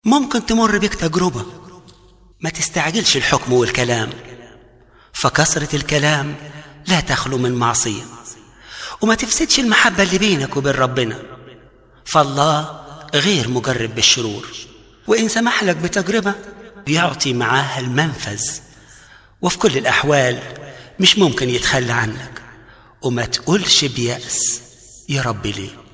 ممكن تمر بك تجربة ما تستعجلش الحكم والكلام فكثرة الكلام لا تخلو من معصية وما تفسدش المحبة اللي بينك وبين ربنا فالله غير مجرب بالشرور وإن سمح لك بتجربة بيعطي معاها المنفذ وفي كل الأحوال مش ممكن يتخلى عنك وما تقولش بيأس يا رب ليه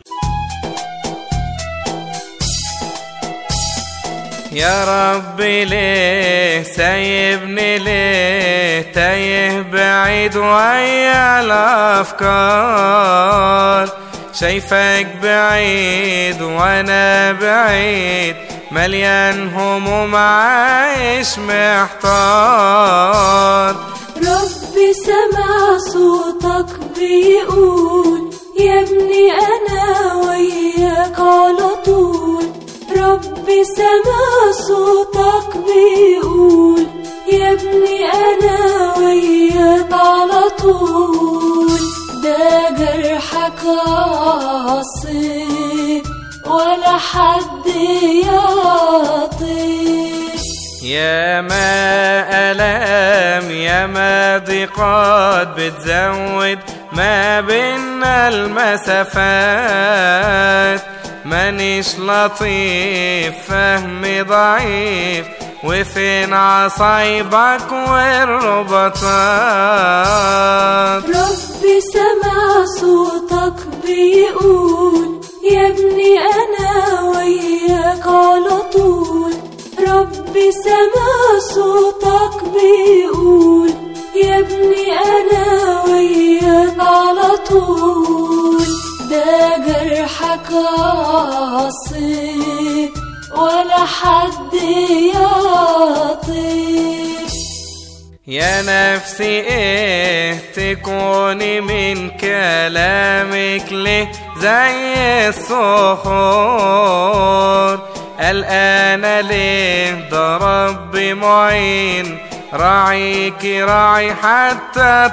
يا ربي ليه سايبني ليه تايه بعيد ويا الافكار شايفك بعيد وانا بعيد مليان هموم عايش محتار ربي سمع صوتك بيقول يا ابني انا وياك على طول ربي سمع صوتك بيقول يا ابني انا وياك على طول ده جرحك عصيب ولا حد يعطيك يا ما ألام يا ما ضيقات بتزود ما بينا المسافات مانيش لطيف فهمي ضعيف وفين عصايبك والربطات ربي سمع صوتك بيقول يا ابني انا وياك على طول ربي سمع صوتك بيقول يا ابني انا وياك على طول ده جرحك عصيب ولا حد يعطيك يا نفسي ايه تكوني من كلامك ليه زي الصخور الآن ليه ده ربي معين راعيك راعي حتى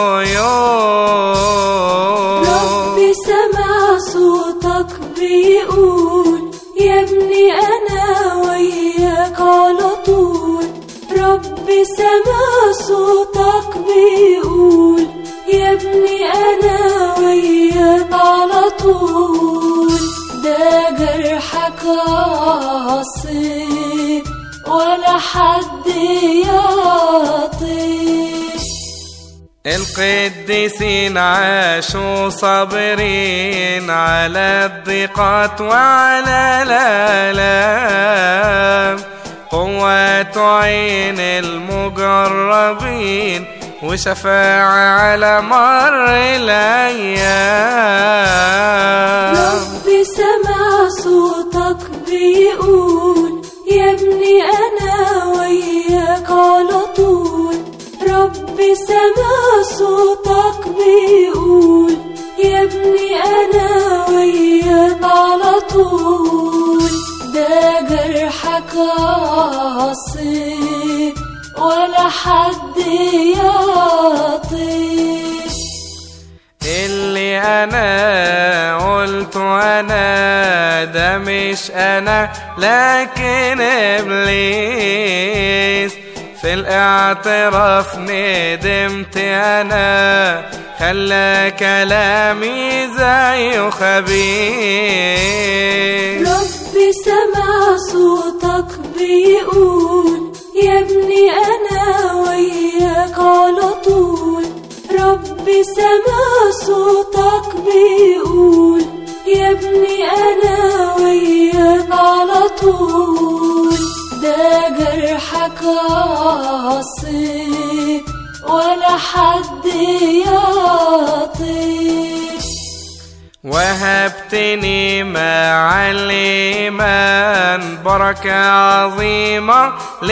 الطيور ربي سمع صوتك بيقول يا ابني انا وياك على طول ربي سمع صوتك بيقول يا ابني انا وياك على طول ده جرحك عصيب ولا حد يعطيك القديسين عاشوا صابرين على الضيقات وعلى الآلام قوة عين المجربين وشفاعة على مر الأيام ربي سمع صوتك بيقول يا ابني انا وياك على طول ربي سمع صوتك بيقول يا ابني انا وياك على طول ده جرحك عصيب ولا حد يعطيك اللي انا قلت انا ده مش انا لكن ابليس في الاعتراف ندمت انا خلى كلامي زي خبيث ربي سمع صوتك بيقول يا ابني انا وياك على طول ربي سمع صوتك بيقول يا ابني انا وياك على طول ده جرحك عصيب ولا حد يعطيك وهبتني مع الإيمان بركة عظيمة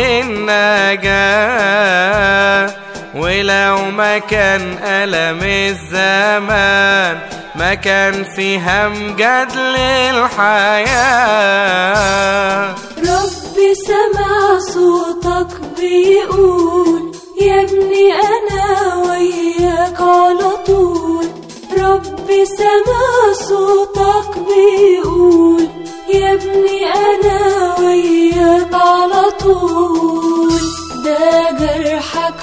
للنجاة ولو ما كان ألم الزمان ما كان في همجد للحياة ربي سمع صوتك بيقول يا ابني انا وياك على طول ربي سمع صوتك بيقول يا ابني انا وياك طول ده جرحك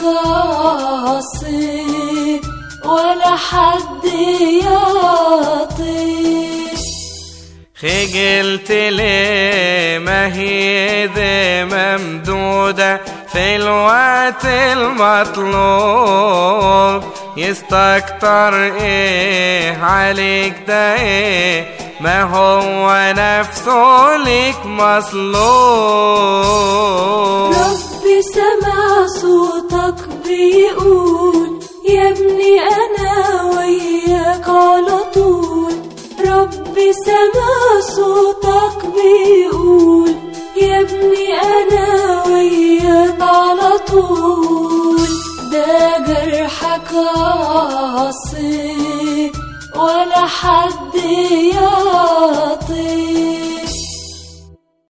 عصيب ولا حد يعطيك خجلت ليه ما هي دي ممدودة في الوقت المطلوب يستكتر ايه عليك ده ايه ما هو نفسه ليك مصلوب ربي سمع صوتك بيقول يا ابني انا وياك على طول ربي سمع صوتك بيقول يا ابني انا وياك على طول ده جرحك عصيب ولا حد يعطيك